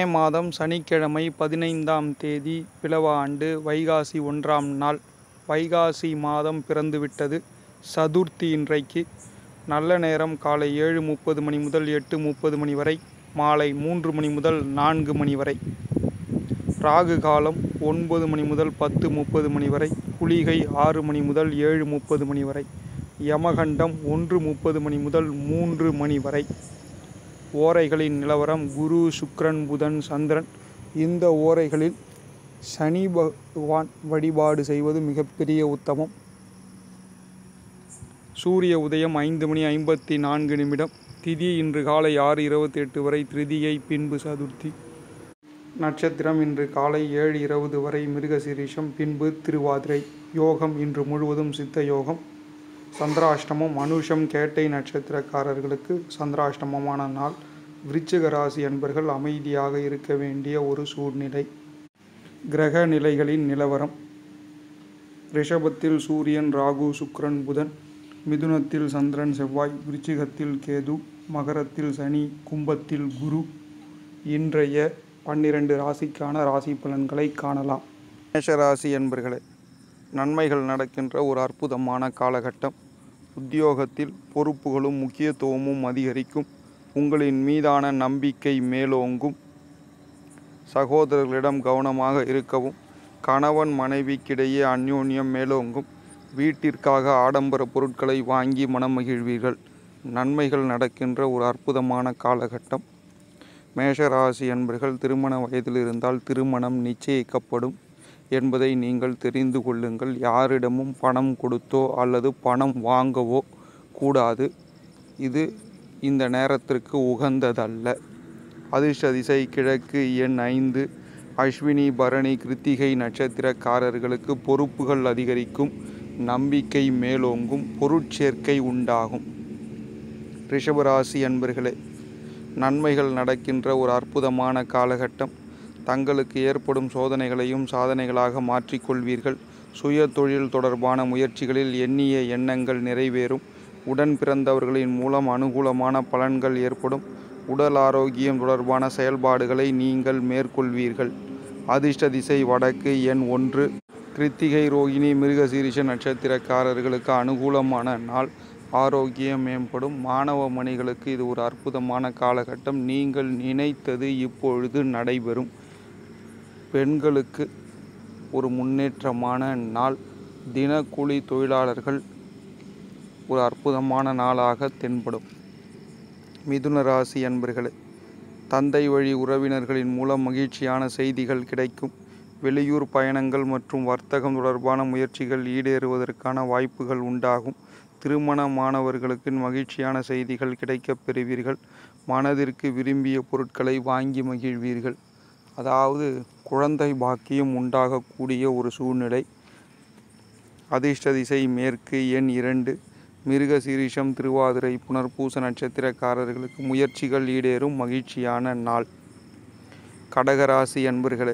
மாதம் சனிக்கிழமை பதினைந்தாம் தேதி பிலவ ஆண்டு வைகாசி ஒன்றாம் நாள் வைகாசி மாதம் பிறந்துவிட்டது சதுர்த்தி இன்றைக்கு நல்ல நேரம் காலை ஏழு முப்பது மணி முதல் எட்டு முப்பது மணி வரை மாலை மூன்று மணி முதல் நான்கு மணி வரை ராகு காலம் ஒன்பது மணி முதல் பத்து முப்பது மணி வரை குளிகை ஆறு மணி முதல் ஏழு முப்பது மணி வரை யமகண்டம் ஒன்று முப்பது மணி முதல் மூன்று மணி வரை ஓரைகளின் நிலவரம் குரு சுக்கிரன் புதன் சந்திரன் இந்த ஓரைகளில் சனி பகவான் வழிபாடு செய்வது மிகப்பெரிய உத்தமம் சூரிய உதயம் ஐந்து மணி ஐம்பத்தி நான்கு நிமிடம் திதி இன்று காலை ஆறு இருபத்தி எட்டு வரை திருதியை பின்பு சதுர்த்தி நட்சத்திரம் இன்று காலை ஏழு இருபது வரை மிருகசீரிஷம் பின்பு திருவாதிரை யோகம் இன்று முழுவதும் சித்த யோகம் சந்திராஷ்டமம் அனுஷம் கேட்டை நட்சத்திரக்காரர்களுக்கு சந்திராஷ்டமமான நாள் விருச்சிக ராசி அன்பர்கள் அமைதியாக இருக்க வேண்டிய ஒரு சூழ்நிலை கிரக நிலைகளின் நிலவரம் ரிஷபத்தில் சூரியன் ராகு சுக்கிரன் புதன் மிதுனத்தில் சந்திரன் செவ்வாய் விருச்சிகத்தில் கேது மகரத்தில் சனி கும்பத்தில் குரு இன்றைய பன்னிரண்டு ராசிக்கான ராசி பலன்களை காணலாம் மேஷராசி என்பர்களே நன்மைகள் நடக்கின்ற ஒரு அற்புதமான காலகட்டம் உத்தியோகத்தில் பொறுப்புகளும் முக்கியத்துவமும் அதிகரிக்கும் உங்களின் மீதான நம்பிக்கை மேலோங்கும் சகோதரர்களிடம் கவனமாக இருக்கவும் கணவன் மனைவிக்கிடையே அந்யோன்யம் மேலோங்கும் வீட்டிற்காக ஆடம்பர பொருட்களை வாங்கி மனம் மகிழ்வீர்கள் நன்மைகள் நடக்கின்ற ஒரு அற்புதமான காலகட்டம் மேஷராசி என்பர்கள் திருமண வயதில் இருந்தால் திருமணம் நிச்சயிக்கப்படும் என்பதை நீங்கள் தெரிந்து கொள்ளுங்கள் யாரிடமும் பணம் கொடுத்தோ அல்லது பணம் வாங்கவோ கூடாது இது இந்த நேரத்திற்கு உகந்ததல்ல அதிர்ஷ்ட திசை கிழக்கு எண் ஐந்து அஸ்வினி பரணி கிருத்திகை நட்சத்திரக்காரர்களுக்கு பொறுப்புகள் அதிகரிக்கும் நம்பிக்கை மேலோங்கும் பொருட்சேர்க்கை உண்டாகும் ரிஷபராசி அன்பர்களே நன்மைகள் நடக்கின்ற ஒரு அற்புதமான காலகட்டம் தங்களுக்கு ஏற்படும் சோதனைகளையும் சாதனைகளாக மாற்றிக்கொள்வீர்கள் சுய தொழில் தொடர்பான முயற்சிகளில் எண்ணிய எண்ணங்கள் நிறைவேறும் உடன் பிறந்தவர்களின் மூலம் அனுகூலமான பலன்கள் ஏற்படும் உடல் ஆரோக்கியம் தொடர்பான செயல்பாடுகளை நீங்கள் மேற்கொள்வீர்கள் அதிர்ஷ்ட திசை வடக்கு எண் ஒன்று கிருத்திகை ரோகிணி மிருகசீரிஷ நட்சத்திரக்காரர்களுக்கு அனுகூலமான நாள் ஆரோக்கியம் மேம்படும் மாணவ மணிகளுக்கு இது ஒரு அற்புதமான காலகட்டம் நீங்கள் நினைத்தது இப்பொழுது நடைபெறும் பெண்களுக்கு ஒரு முன்னேற்றமான நாள் தினக்கூலி தொழிலாளர்கள் ஒரு அற்புதமான நாளாக தென்படும் மிதுன ராசி அன்பர்களே தந்தை வழி உறவினர்களின் மூலம் மகிழ்ச்சியான செய்திகள் கிடைக்கும் வெளியூர் பயணங்கள் மற்றும் வர்த்தகம் தொடர்பான முயற்சிகள் ஈடேறுவதற்கான வாய்ப்புகள் உண்டாகும் திருமணமானவர்களுக்கு மகிழ்ச்சியான செய்திகள் கிடைக்கப் பெறுவீர்கள் மனதிற்கு விரும்பிய பொருட்களை வாங்கி மகிழ்வீர்கள் அதாவது குழந்தை பாக்கியம் உண்டாகக்கூடிய ஒரு சூழ்நிலை அதிர்ஷ்ட திசை மேற்கு எண் இரண்டு மிருக சீரிஷம் திருவாதிரை புனர்பூச நட்சத்திரக்காரர்களுக்கு முயற்சிகள் ஈடேறும் மகிழ்ச்சியான நாள் கடகராசி அன்பர்களே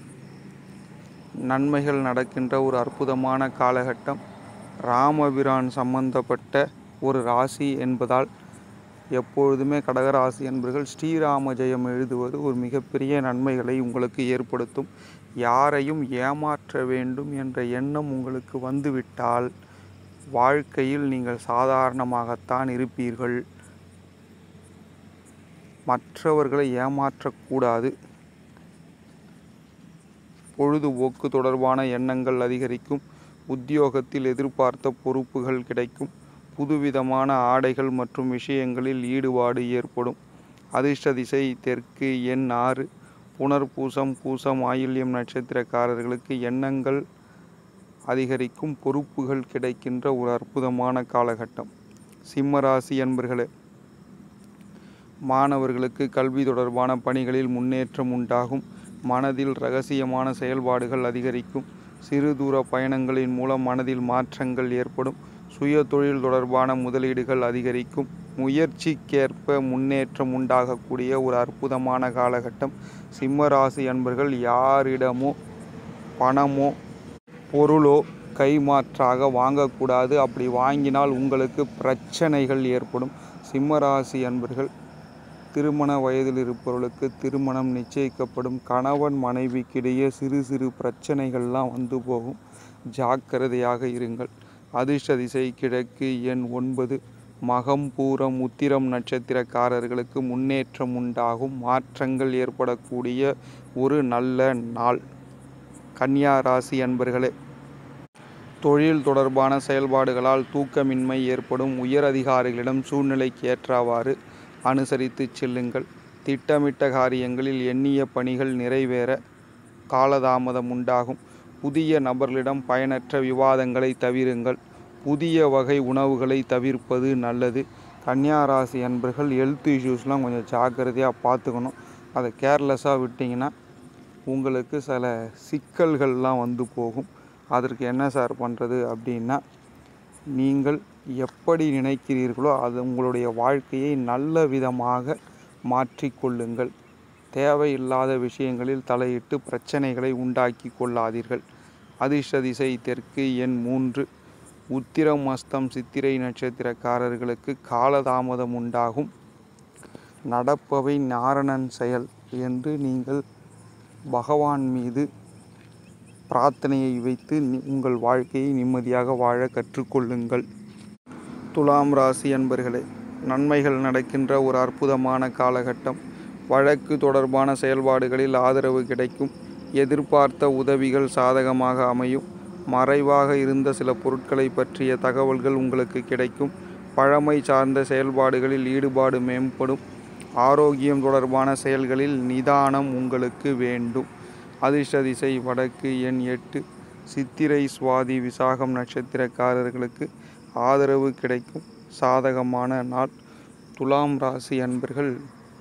நன்மைகள் நடக்கின்ற ஒரு அற்புதமான காலகட்டம் ராமபிரான் சம்பந்தப்பட்ட ஒரு ராசி என்பதால் எப்பொழுதுமே கடகராசி என்பர்கள் ஸ்ரீராம ஜெயம் எழுதுவது ஒரு மிகப்பெரிய நன்மைகளை உங்களுக்கு ஏற்படுத்தும் யாரையும் ஏமாற்ற வேண்டும் என்ற எண்ணம் உங்களுக்கு வந்துவிட்டால் வாழ்க்கையில் நீங்கள் சாதாரணமாகத்தான் இருப்பீர்கள் மற்றவர்களை ஏமாற்றக்கூடாது பொழுதுபோக்கு தொடர்பான எண்ணங்கள் அதிகரிக்கும் உத்தியோகத்தில் எதிர்பார்த்த பொறுப்புகள் கிடைக்கும் புதுவிதமான ஆடைகள் மற்றும் விஷயங்களில் ஈடுபாடு ஏற்படும் அதிர்ஷ்ட திசை தெற்கு எண் ஆறு புனர்பூசம் பூசம் ஆயில்யம் நட்சத்திரக்காரர்களுக்கு எண்ணங்கள் அதிகரிக்கும் பொறுப்புகள் கிடைக்கின்ற ஒரு அற்புதமான காலகட்டம் சிம்மராசி அன்பர்களே மாணவர்களுக்கு கல்வி தொடர்பான பணிகளில் முன்னேற்றம் உண்டாகும் மனதில் ரகசியமான செயல்பாடுகள் அதிகரிக்கும் சிறு தூர பயணங்களின் மூலம் மனதில் மாற்றங்கள் ஏற்படும் சுய தொழில் தொடர்பான முதலீடுகள் அதிகரிக்கும் முயற்சிக்கேற்ப முன்னேற்றம் உண்டாகக்கூடிய ஒரு அற்புதமான காலகட்டம் சிம்ம ராசி அன்பர்கள் யாரிடமோ பணமோ பொருளோ கைமாற்றாக வாங்கக்கூடாது அப்படி வாங்கினால் உங்களுக்கு பிரச்சனைகள் ஏற்படும் சிம்ம ராசி அன்பர்கள் திருமண வயதில் இருப்பவர்களுக்கு திருமணம் நிச்சயிக்கப்படும் கணவன் மனைவிக்கிடையே சிறு சிறு பிரச்சனைகள்லாம் வந்து போகும் ஜாக்கிரதையாக இருங்கள் அதிர்ஷ்ட திசை கிழக்கு எண் ஒன்பது மகம் பூரம் உத்திரம் நட்சத்திரக்காரர்களுக்கு முன்னேற்றம் உண்டாகும் மாற்றங்கள் ஏற்படக்கூடிய ஒரு நல்ல நாள் கன்னியா ராசி அன்பர்களே தொழில் தொடர்பான செயல்பாடுகளால் தூக்கமின்மை ஏற்படும் உயர் அதிகாரிகளிடம் சூழ்நிலைக்கு ஏற்றவாறு அனுசரித்து செல்லுங்கள் திட்டமிட்ட காரியங்களில் எண்ணிய பணிகள் நிறைவேற காலதாமதம் உண்டாகும் புதிய நபர்களிடம் பயனற்ற விவாதங்களை தவிருங்கள் புதிய வகை உணவுகளை தவிர்ப்பது நல்லது கன்னியா ராசி அன்பர்கள் ஹெல்த் இஷ்யூஸ்லாம் கொஞ்சம் ஜாக்கிரதையாக பார்த்துக்கணும் அதை கேர்லெஸ்ஸாக விட்டிங்கன்னா உங்களுக்கு சில சிக்கல்கள்லாம் வந்து போகும் அதற்கு என்ன சார் பண்ணுறது அப்படின்னா நீங்கள் எப்படி நினைக்கிறீர்களோ அது உங்களுடைய வாழ்க்கையை நல்ல விதமாக மாற்றிக்கொள்ளுங்கள் தேவையில்லாத விஷயங்களில் தலையிட்டு பிரச்சனைகளை உண்டாக்கி கொள்ளாதீர்கள் அதிர்ஷ்ட திசை தெற்கு எண் மூன்று உத்திரம் அஸ்தம் சித்திரை நட்சத்திரக்காரர்களுக்கு காலதாமதம் உண்டாகும் நடப்பவை நாரணன் செயல் என்று நீங்கள் பகவான் மீது பிரார்த்தனையை வைத்து நி- உங்கள் வாழ்க்கையை நிம்மதியாக வாழ கற்றுக்கொள்ளுங்கள் துலாம் ராசி அன்பர்களே நன்மைகள் நடக்கின்ற ஒரு அற்புதமான காலகட்டம் வழக்கு தொடர்பான செயல்பாடுகளில் ஆதரவு கிடைக்கும் எதிர்பார்த்த உதவிகள் சாதகமாக அமையும் மறைவாக இருந்த சில பொருட்களை பற்றிய தகவல்கள் உங்களுக்கு கிடைக்கும் பழமை சார்ந்த செயல்பாடுகளில் ஈடுபாடு மேம்படும் ஆரோக்கியம் தொடர்பான செயல்களில் நிதானம் உங்களுக்கு வேண்டும் அதிர்ஷ்ட திசை வடக்கு எண் எட்டு சித்திரை சுவாதி விசாகம் நட்சத்திரக்காரர்களுக்கு ஆதரவு கிடைக்கும் சாதகமான நாள் துலாம் ராசி அன்பர்கள்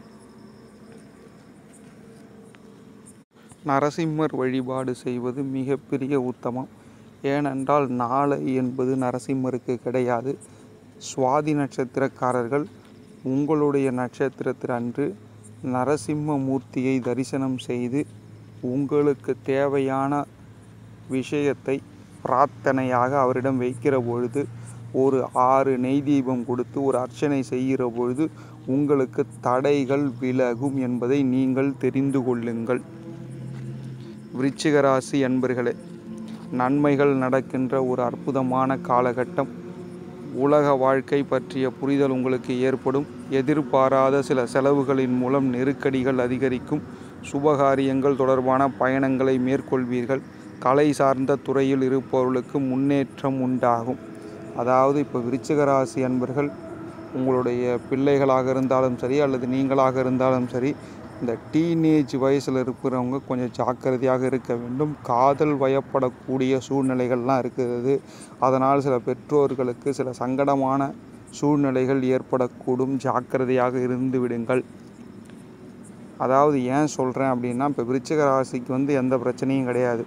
நரசிம்மர் வழிபாடு செய்வது மிகப்பெரிய உத்தமம் ஏனென்றால் நாளை என்பது நரசிம்மருக்கு கிடையாது சுவாதி நட்சத்திரக்காரர்கள் உங்களுடைய நட்சத்திரத்தில் அன்று நரசிம்ம மூர்த்தியை தரிசனம் செய்து உங்களுக்கு தேவையான விஷயத்தை பிரார்த்தனையாக அவரிடம் வைக்கிற பொழுது ஒரு ஆறு நெய் தீபம் கொடுத்து ஒரு அர்ச்சனை செய்கிற பொழுது உங்களுக்கு தடைகள் விலகும் என்பதை நீங்கள் தெரிந்து கொள்ளுங்கள் விருச்சிக ராசி அன்பர்களே நன்மைகள் நடக்கின்ற ஒரு அற்புதமான காலகட்டம் உலக வாழ்க்கை பற்றிய புரிதல் உங்களுக்கு ஏற்படும் எதிர்பாராத சில செலவுகளின் மூலம் நெருக்கடிகள் அதிகரிக்கும் சுபகாரியங்கள் தொடர்பான பயணங்களை மேற்கொள்வீர்கள் கலை சார்ந்த துறையில் இருப்பவர்களுக்கு முன்னேற்றம் உண்டாகும் அதாவது இப்போ விருச்சிக ராசி அன்பர்கள் உங்களுடைய பிள்ளைகளாக இருந்தாலும் சரி அல்லது நீங்களாக இருந்தாலும் சரி இந்த டீனேஜ் வயசில் இருக்கிறவங்க கொஞ்சம் ஜாக்கிரதையாக இருக்க வேண்டும் காதல் வயப்படக்கூடிய சூழ்நிலைகள்லாம் இருக்கிறது அதனால் சில பெற்றோர்களுக்கு சில சங்கடமான சூழ்நிலைகள் ஏற்படக்கூடும் ஜாக்கிரதையாக இருந்து விடுங்கள் அதாவது ஏன் சொல்கிறேன் அப்படின்னா இப்போ விருச்சிக ராசிக்கு வந்து எந்த பிரச்சனையும் கிடையாது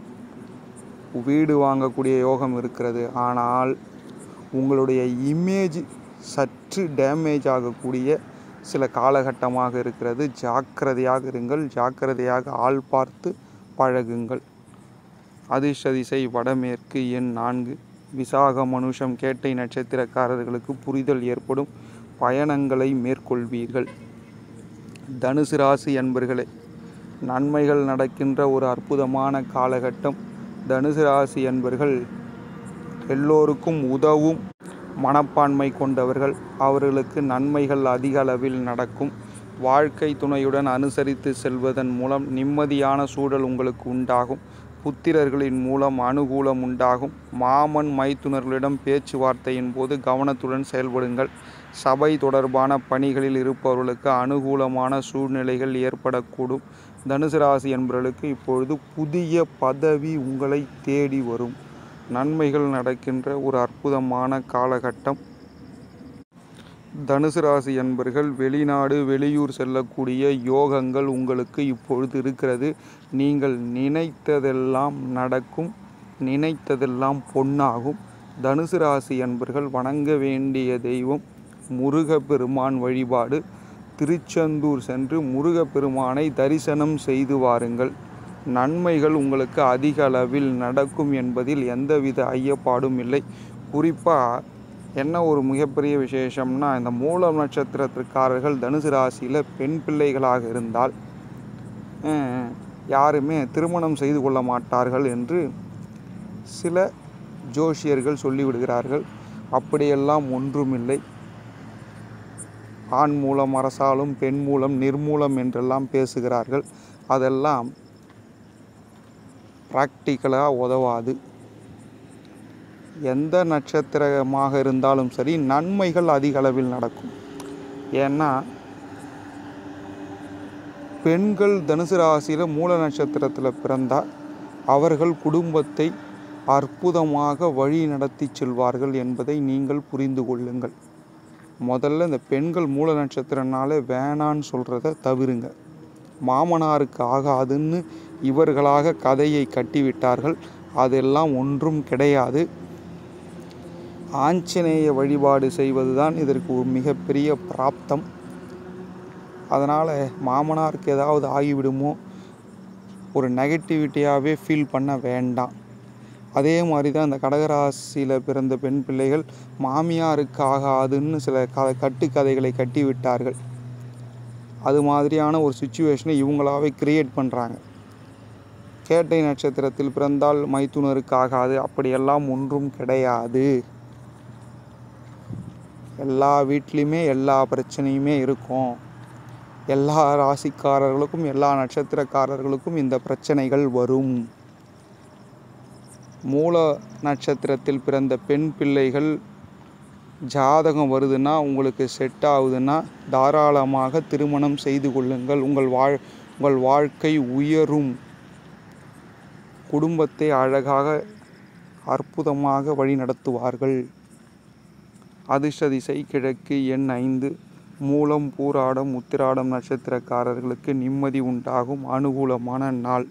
வீடு வாங்கக்கூடிய யோகம் இருக்கிறது ஆனால் உங்களுடைய இமேஜ் சற்று டேமேஜ் ஆகக்கூடிய சில காலகட்டமாக இருக்கிறது ஜாக்கிரதையாக இருங்கள் ஜாக்கிரதையாக ஆள் பார்த்து பழகுங்கள் அதிர்ஷ்ட திசை வடமேற்கு எண் நான்கு விசாக மனுஷம் கேட்டை நட்சத்திரக்காரர்களுக்கு புரிதல் ஏற்படும் பயணங்களை மேற்கொள்வீர்கள் தனுசு ராசி அன்பர்களே நன்மைகள் நடக்கின்ற ஒரு அற்புதமான காலகட்டம் தனுசு ராசி அன்பர்கள் எல்லோருக்கும் உதவும் மனப்பான்மை கொண்டவர்கள் அவர்களுக்கு நன்மைகள் அதிக அளவில் நடக்கும் வாழ்க்கை துணையுடன் அனுசரித்து செல்வதன் மூலம் நிம்மதியான சூழல் உங்களுக்கு உண்டாகும் புத்திரர்களின் மூலம் அனுகூலம் உண்டாகும் மாமன் மைத்துனர்களிடம் பேச்சுவார்த்தையின் போது கவனத்துடன் செயல்படுங்கள் சபை தொடர்பான பணிகளில் இருப்பவர்களுக்கு அனுகூலமான சூழ்நிலைகள் ஏற்படக்கூடும் தனுசு ராசி என்பவர்களுக்கு இப்பொழுது புதிய பதவி உங்களை தேடி வரும் நன்மைகள் நடக்கின்ற ஒரு அற்புதமான காலகட்டம் தனுசு ராசி என்பர்கள் வெளிநாடு வெளியூர் செல்லக்கூடிய யோகங்கள் உங்களுக்கு இப்பொழுது இருக்கிறது நீங்கள் நினைத்ததெல்லாம் நடக்கும் நினைத்ததெல்லாம் பொன்னாகும் தனுசு ராசி என்பர்கள் வணங்க வேண்டிய தெய்வம் முருகப்பெருமான் வழிபாடு திருச்செந்தூர் சென்று முருகப்பெருமானை தரிசனம் செய்து வாருங்கள் நன்மைகள் உங்களுக்கு அதிக அளவில் நடக்கும் என்பதில் எந்தவித ஐயப்பாடும் இல்லை குறிப்பாக என்ன ஒரு மிகப்பெரிய விசேஷம்னா இந்த மூலம் நட்சத்திரத்திற்காரர்கள் தனுசு ராசியில் பெண் பிள்ளைகளாக இருந்தால் அஹ், யாருமே திருமணம் செய்து கொள்ள மாட்டார்கள் என்று சில ஜோஷியர்கள் சொல்லிவிடுகிறார்கள் அப்படியெல்லாம் ஒன்றுமில்லை ஆண் மூலம் அரசாலும் பெண் மூலம் நிர்மூலம் என்றெல்லாம் பேசுகிறார்கள் அதெல்லாம் ப்ராக்டிக்கலாக உதவாது எந்த நட்சத்திரமாக இருந்தாலும் சரி நன்மைகள் அதிக அளவில் நடக்கும் ஏன்னா பெண்கள் தனுசு ராசியில் மூல நட்சத்திரத்தில் பிறந்தால் அவர்கள் குடும்பத்தை அற்புதமாக வழி நடத்தி செல்வார்கள் என்பதை நீங்கள் புரிந்து கொள்ளுங்கள் முதல்ல இந்த பெண்கள் மூல நட்சத்திரனால வேணான்னு சொல்கிறத தவிருங்க மாமனாருக்கு ஆகாதுன்னு இவர்களாக கதையை கட்டிவிட்டார்கள் அதெல்லாம் ஒன்றும் கிடையாது ஆஞ்சநேய வழிபாடு செய்வதுதான் இதற்கு ஒரு மிகப்பெரிய பிராப்தம் அதனால் மாமனாருக்கு ஏதாவது ஆகிவிடுமோ ஒரு நெகட்டிவிட்டியாகவே ஃபீல் பண்ண வேண்டாம் அதே மாதிரி தான் இந்த கடகராசியில் பிறந்த பெண் பிள்ளைகள் மாமியாருக்கு ஆகாதுன்னு சில க கட்டுக்கதைகளை கட்டி விட்டார்கள் அது மாதிரியான ஒரு சுச்சுவேஷனை இவங்களாவே கிரியேட் பண்ணுறாங்க கேட்டை நட்சத்திரத்தில் பிறந்தால் மைத்துனருக்கு ஆகாது அப்படியெல்லாம் ஒன்றும் கிடையாது எல்லா வீட்லேயுமே எல்லா பிரச்சனையுமே இருக்கும் எல்லா ராசிக்காரர்களுக்கும் எல்லா நட்சத்திரக்காரர்களுக்கும் இந்த பிரச்சனைகள் வரும் மூல நட்சத்திரத்தில் பிறந்த பெண் பிள்ளைகள் ஜாதகம் வருதுன்னா உங்களுக்கு செட் ஆகுதுன்னா தாராளமாக திருமணம் செய்து கொள்ளுங்கள் உங்கள் வாழ் உங்கள் வாழ்க்கை உயரும் குடும்பத்தை அழகாக அற்புதமாக வழி நடத்துவார்கள் அதிர்ஷ்ட திசை கிழக்கு எண் ஐந்து மூலம் பூராடம் உத்திராடம் நட்சத்திரக்காரர்களுக்கு நிம்மதி உண்டாகும் அனுகூலமான நாள்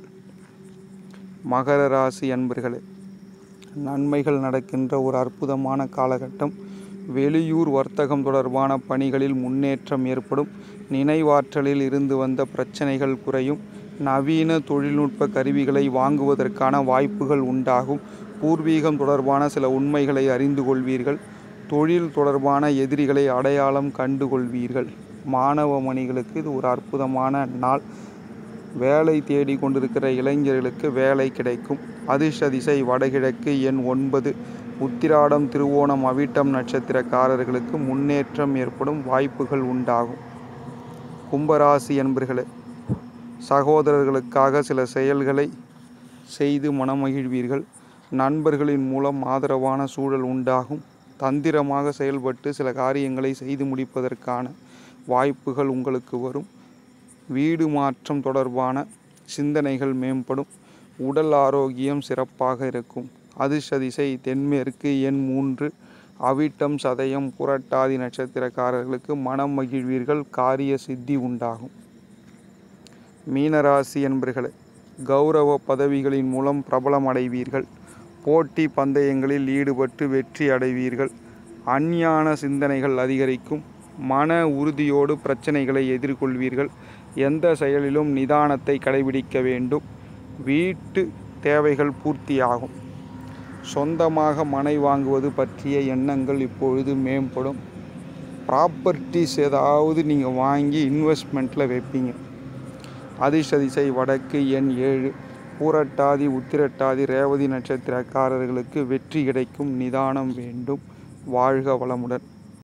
மகர ராசி அன்பர்களே நன்மைகள் நடக்கின்ற ஒரு அற்புதமான காலகட்டம் வெளியூர் வர்த்தகம் தொடர்பான பணிகளில் முன்னேற்றம் ஏற்படும் நினைவாற்றலில் இருந்து வந்த பிரச்சனைகள் குறையும் நவீன தொழில்நுட்ப கருவிகளை வாங்குவதற்கான வாய்ப்புகள் உண்டாகும் பூர்வீகம் தொடர்பான சில உண்மைகளை அறிந்து கொள்வீர்கள் தொழில் தொடர்பான எதிரிகளை அடையாளம் கண்டு கொள்வீர்கள் மாணவ மணிகளுக்கு இது ஒரு அற்புதமான நாள் வேலை தேடி கொண்டிருக்கிற இளைஞர்களுக்கு வேலை கிடைக்கும் அதிர்ஷ்ட திசை வடகிழக்கு எண் ஒன்பது உத்திராடம் திருவோணம் அவிட்டம் நட்சத்திரக்காரர்களுக்கு முன்னேற்றம் ஏற்படும் வாய்ப்புகள் உண்டாகும் கும்பராசி என்பர்களே சகோதரர்களுக்காக சில செயல்களை செய்து மனமகிழ்வீர்கள் நண்பர்களின் மூலம் ஆதரவான சூழல் உண்டாகும் தந்திரமாக செயல்பட்டு சில காரியங்களை செய்து முடிப்பதற்கான வாய்ப்புகள் உங்களுக்கு வரும் வீடு மாற்றம் தொடர்பான சிந்தனைகள் மேம்படும் உடல் ஆரோக்கியம் சிறப்பாக இருக்கும் அதிர்ஷ்ட திசை தென்மேற்கு எண் மூன்று அவிட்டம் சதயம் புரட்டாதி நட்சத்திரக்காரர்களுக்கு மனம் மகிழ்வீர்கள் காரிய சித்தி உண்டாகும் மீனராசி என்பர்களே கௌரவ பதவிகளின் மூலம் பிரபலம் அடைவீர்கள் போட்டி பந்தயங்களில் ஈடுபட்டு வெற்றி அடைவீர்கள் அஞ்ஞான சிந்தனைகள் அதிகரிக்கும் மன உறுதியோடு பிரச்சனைகளை எதிர்கொள்வீர்கள் எந்த செயலிலும் நிதானத்தை கடைபிடிக்க வேண்டும் வீட்டு தேவைகள் பூர்த்தியாகும் சொந்தமாக மனை வாங்குவது பற்றிய எண்ணங்கள் இப்பொழுது மேம்படும் ப்ராப்பர்ட்டிஸ் ஏதாவது நீங்கள் வாங்கி இன்வெஸ்ட்மெண்ட்டில் வைப்பீங்க அதிர்ஷ்ட திசை வடக்கு எண் ஏழு பூரட்டாதி உத்திரட்டாதி ரேவதி நட்சத்திரக்காரர்களுக்கு வெற்றி கிடைக்கும் நிதானம் வேண்டும் வாழ்க வளமுடன்